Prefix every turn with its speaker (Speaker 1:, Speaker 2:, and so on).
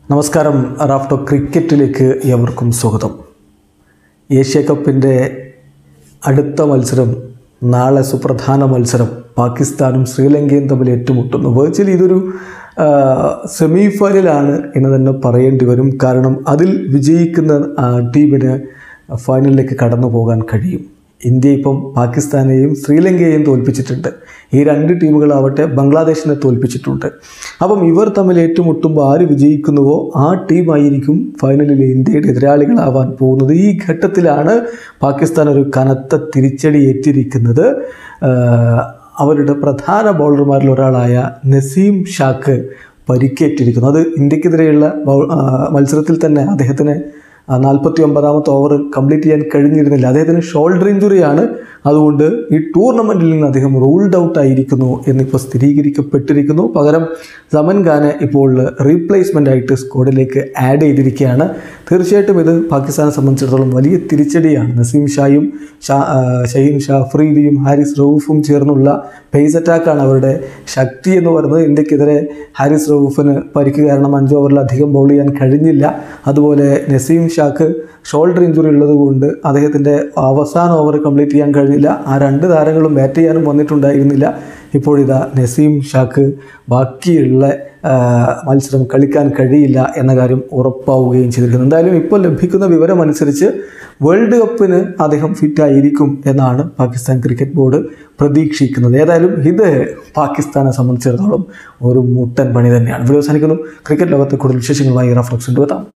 Speaker 1: നമസ്കാരം റാഫ്റ്റോ ക്രിക്കറ്റിലേക്ക് ഏവർക്കും സ്വാഗതം ഏഷ്യ കപ്പിൻ്റെ അടുത്ത മത്സരം നാളെ സുപ്രധാന മത്സരം പാകിസ്ഥാനും ശ്രീലങ്കയും തമ്മിൽ ഏറ്റുമുട്ടുന്നു വെർച്വലി ഇതൊരു സെമി ഫൈനലാണ് എന്ന് തന്നെ പറയേണ്ടി വരും കാരണം അതിൽ വിജയിക്കുന്ന ആ, ടീമിന് ഫൈനലിലേക്ക് കടന്നു പോകാൻ കഴിയും ഇന്ത്യ ഇപ്പം പാകിസ്ഥാനെയും ശ്രീലങ്കയെയും തോൽപ്പിച്ചിട്ടുണ്ട് ഈ രണ്ട് ടീമുകളാവട്ടെ ബംഗ്ലാദേശിനെ തോൽപ്പിച്ചിട്ടുണ്ട് അപ്പം ഇവർ തമ്മിൽ ഏറ്റുമുട്ടുമ്പോൾ ആര് വിജയിക്കുന്നുവോ ആ ടീമായിരിക്കും ഫൈനലിൽ ഇന്ത്യയുടെ എതിരാളികളാവാൻ പോകുന്നത് ഈ ഘട്ടത്തിലാണ് പാകിസ്ഥാൻ ഒരു കനത്ത തിരിച്ചടി ഏറ്റിരിക്കുന്നത് ആഹ് അവരുടെ പ്രധാന ബൗളർമാരിൽ ഒരാളായ നസീം ഷാക്ക് പരിക്കേറ്റിരിക്കുന്നു അത് ഇന്ത്യക്കെതിരെയുള്ള ബൗ- ആ, മത്സരത്തിൽ തന്നെ അദ്ദേഹത്തിന് നാൽപ്പത്തി ഒമ്പതാമത്തെ ഓവർ കംപ്ലീറ്റ് ചെയ്യാൻ കഴിഞ്ഞിരുന്നില്ല അദ്ദേഹത്തിന് ഷോൾഡർ ഇഞ്ചുറിയാണ് അതുകൊണ്ട് ഈ ടൂർണമെൻറ്റിൽ നിന്ന് അദ്ദേഹം റൂൾഡ് ഔട്ട് ആയിരിക്കുന്നു എന്നിപ്പോൾ സ്ഥിരീകരിക്കപ്പെട്ടിരിക്കുന്നു പകരം സമൻ ഖാനെ ഇപ്പോൾ റീപ്ലേസ്മെൻ്റ് ആയിട്ട് സ്ക്വാഡിലേക്ക് ആഡ് ചെയ്തിരിക്കുകയാണ് തീർച്ചയായിട്ടും ഇത് പാകിസ്ഥാനെ സംബന്ധിച്ചിടത്തോളം വലിയ തിരിച്ചടിയാണ് നസീം ഷായും ഷാ ആ, ഷഹീൻ ഷാഫ്രീദിയും ഹാരിസ് റൌഫും ചേർന്നുള്ള പേസ് അറ്റാക്കാണ് അവരുടെ ശക്തി എന്ന് പറയുന്നത് ഇന്ത്യക്കെതിരെ ഹാരിസ് റൌഫിന് പരിക്ക് കാരണം അഞ്ച് ഓവറിലധികം ബൗൾ ചെയ്യാൻ കഴിഞ്ഞില്ല അതുപോലെ നസീം ഷാക്ക് ഷോൾഡർ ഇഞ്ചുറി ഉള്ളതുകൊണ്ട് അദ്ദേഹത്തിൻ്റെ അവസാന ഓവർ കംപ്ലീറ്റ് ചെയ്യാൻ കഴിഞ്ഞില്ല ആ രണ്ട് താരങ്ങളും ബാറ്റ് ചെയ്യാനും വന്നിട്ടുണ്ടായിരുന്നില്ല ഇപ്പോഴിതാ നസീം ഷാക്ക് ബാക്കിയുള്ള ആ, മത്സരം കളിക്കാൻ കഴിയില്ല എന്ന കാര്യം ഉറപ്പാവുകയും ചെയ്തിരിക്കുന്നു എന്തായാലും ഇപ്പോൾ ലഭിക്കുന്ന വിവരമനുസരിച്ച് വേൾഡ് കപ്പിന് അദ്ദേഹം ഫിറ്റായിരിക്കും എന്നാണ് പാകിസ്ഥാൻ ക്രിക്കറ്റ് ബോർഡ് പ്രതീക്ഷിക്കുന്നത് ഏതായാലും ഇത് പാകിസ്ഥാനെ സംബന്ധിച്ചിടത്തോളം ഒരു മുട്ടൻ പണി തന്നെയാണ് വീഡിയോ അവസാനിക്കുന്നു ക്രിക്കറ്റ് ലോകത്തെ കൂടുതൽ വിശേഷങ്ങളുമായി റഫ്ലക്സ് കൊണ്ടുവെത്താം